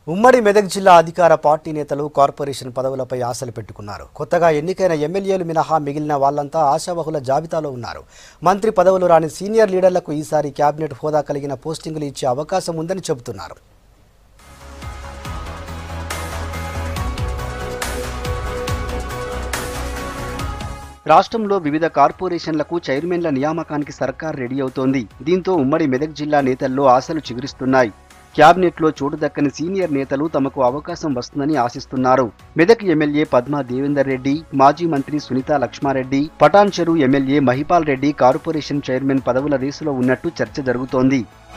ఉమ్మడి మెదక్ జిల్లా అధికార పార్టీ నేతలు కార్పొరేషన్ పదవులపై ఆశలు పెట్టుకున్నారు కొత్తగా ఎన్నికైన ఎమ్మెల్యేలు మినహా మిగిలిన వాళ్ళంతా ఆశావహుల జాబితాలో ఉన్నారు మంత్రి పదవులు రాని సీనియర్ లీడర్లకు ఈసారి కేబినెట్ హోదా కలిగిన పోస్టింగులు ఇచ్చే అవకాశం ఉందని చెబుతున్నారు రాష్ట్రంలో వివిధ కార్పొరేషన్లకు చైర్మన్ల నియామకానికి సర్కార్ రెడీ అవుతోంది దీంతో ఉమ్మడి మెదక్ జిల్లా నేతల్లో ఆశలు చిగురిస్తున్నాయి క్యాబినెట్లో చోటు దక్కని సీనియర్ నేతలు తమకు అవకాశం వస్తుందని ఆశిస్తున్నారు మెదక్ ఎమ్మెల్యే పద్మా దేవేందర్ రెడ్డి మాజీ మంత్రి Sunitha Laxma Reddy Patancheru MLA Mahipal Reddy corporation chairman పదవుల రేసులో ఉన్నట్టు చర్చ జరుగుతోంది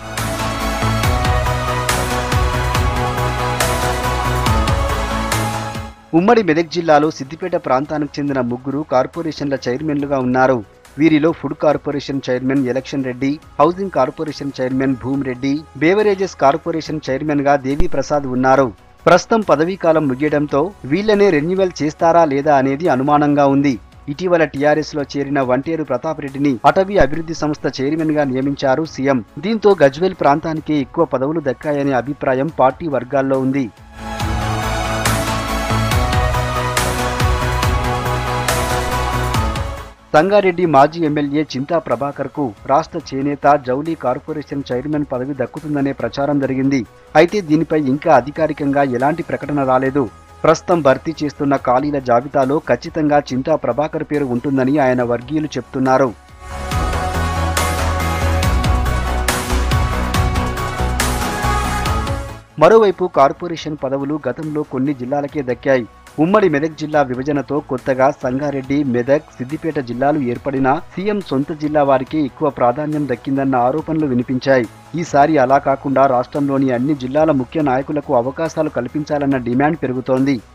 ఉమ్మడి మెదక్ జిల్లాలో సిద్దిపేట ప్రాంతానికి చెందిన ముగ్గురు కార్పొరేషన్ల చైర్మన్లుగా ఉన్నారు వీరిలో food corporation chairman Election Reddy housing corporation chairman Bhumi Reddy beverages corporation chairman గా దేవి ప్రసాద్ ఉన్నారు ప్రస్తుతం పదవీకాలం ముగియడంతో వీళ్లనే రెన్యువల్ చేస్తారా లేదా అనేది అనుమానంగా ఉంది ఇటీవల టీఆర్ఎస్ లో చేరిన వంటేరు ప్రతాప్ రెడ్డిని అటవీ అభివృద్ధి సంస్థ చైర్మన్ గా నియమించారు సీఎం దీంతో గజ్వేల్ ప్రాంతానికే ఎక్కువ పదవులు దక్కాయనే అభిప్రాయం పార్టీ వర్గాల్లో ఉంది సంగారెడ్డి మాజీ ఎమ్మెల్యే చింతా ప్రభాకర్ కు రాష్ట్ర చేనేత జౌలీ కార్పొరేషన్ చైర్మన్ పదవి దక్కుతుందనే ప్రచారం జరిగింది అయితే దీనిపై ఇంకా అధికారికంగా ఎలాంటి ప్రకటన రాలేదు ప్రస్తుతం భర్తీ చేస్తున్న ఖాళీల జాబితాలో ఖచ్చితంగా చింతా ప్రభాకర్ పేరు ఉంటుందని ఆయన వర్గీయులు చెప్తున్నారు మరోవైపు కార్పొరేషన్ పదవులు గతంలో కొన్ని జిల్లాలకే దక్కాయి ఉమ్మడి మెదక్ జిల్లా విభజనతో కొత్తగా సంగారెడ్డి మెదక్ సిద్దిపేట జిల్లాలు ఏర్పడినా సీఎం సొంత జిల్లా వారికి ఎక్కువ ప్రాధాన్యం దక్కిందన్న ఆరోపణలు వినిపించాయి ఈసారి అలా కాకుండా రాష్ట్రంలోని అన్ని జిల్లాల ముఖ్య నాయకులకు అవకాశాలు కల్పించాలన్న డిమాండ్ పెరుగుతోంది